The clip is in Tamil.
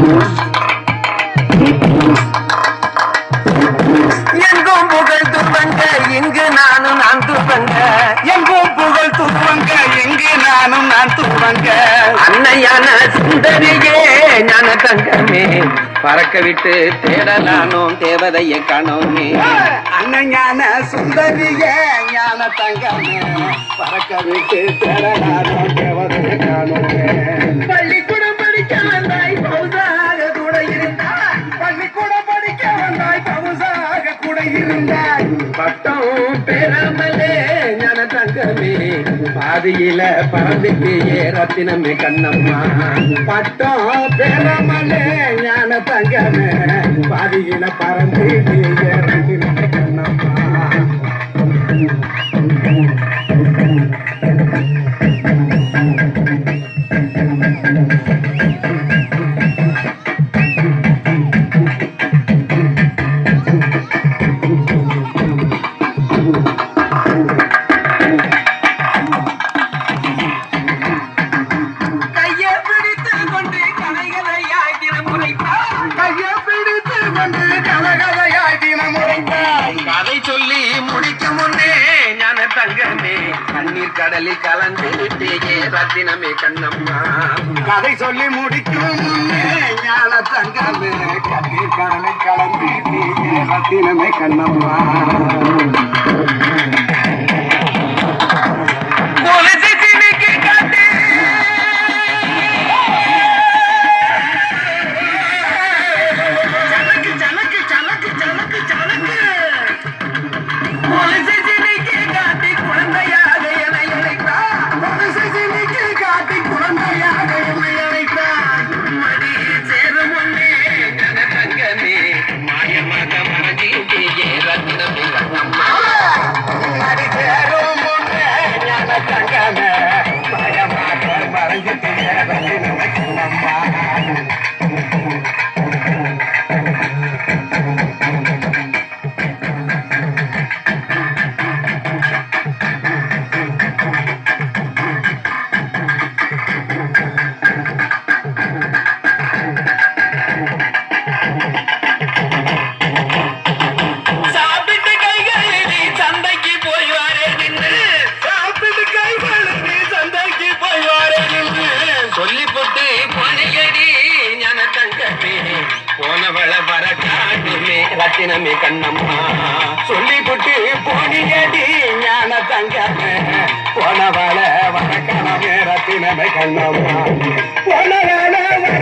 எங்கும் புகழ் துவங்க இங்கு நானும் நான் துவங்க எங்கும் புகழ் துவங்க எங்கு நானும் நான் துவங்க அன்னையான சுந்தரியே ஞான தங்கமே பறக்க விட்டு தேடலானோம் தேவதையை காணோமே அண்ணஞான சுந்தரிய ஞான தங்கமே பறக்க விட்டு திரளானோ தேவதையை காணோமே பள்ளிக்கூடம் படிக்க வந்தாய் பௌசாக கூட இருந்தாய் பள்ளிக்கூடம் படிக்க வந்தாய் பௌசாக கூட இருந்தாய் பட்டம் பெறாமலே ஞான தங்கமே பாதியில பறந்துட்டு ஏ ரத்தினமே கண்ணம்மா பட்டம் பெறாமலே ஞான தங்கமே பாதியில பறந்து இறங்கி கண்ணம்மா கையை பிடித்து கொண்டு கலைகளையாய் தினம் உரைத்தார் கையை பிடித்து கொண்டு கலகலையாய் தினம் உரைத்தாய் கதை சொல்லி முடிக்க முன்னே ஞான தங்கமே கண்ணீர் கடலில் கலந்து விட்டேயே ரத்தினமே கண்ணம்மா கதை சொல்லி முடிக்கும் முன்னே ஞான தங்கமே கண்ணீர் கடலை கலந்து நீயே ரத்தினமே கண்ணம்மா கொலுசு சினுக்கி காட்டு சலக்கு சலக்கு சலக்கு சலக்கு சலக்கு கொலுசு சினுக்கி காட்டி குழந்தையாக என்னை அழைத்தார் கொலுசை சினிக்கு காட்டி குழந்தையாக என்னை அழைத்தாய் மடி சேரும் முன்னே ஞான தங்கமே மாயமாக மறைஞ்சிட்டேயே ரத்தினமே கண்ணம்மா அடி சேரும் முன்னே ஞான தங்கமே பயமாக மறைஞ்சிட்டு ரத்தினமே கண்ணம்மா சாப்பிட்டு கைகளில் சந்தைக்கு போய் வாரே நின்று சாப்பிட்டு கை கழுவி சந்தைக்கு போய் வரேன் சொல்லி போட்டு போனையடி ஞான தங்கமே போனவள வர காட்டுமே ரத்தினமே கண்ணம்மா சொல்லி புட்டு போனியடி ஞான தங்கமே போனவள வர கணமே ரத்தினமே கண்ணம்மா போனவள வர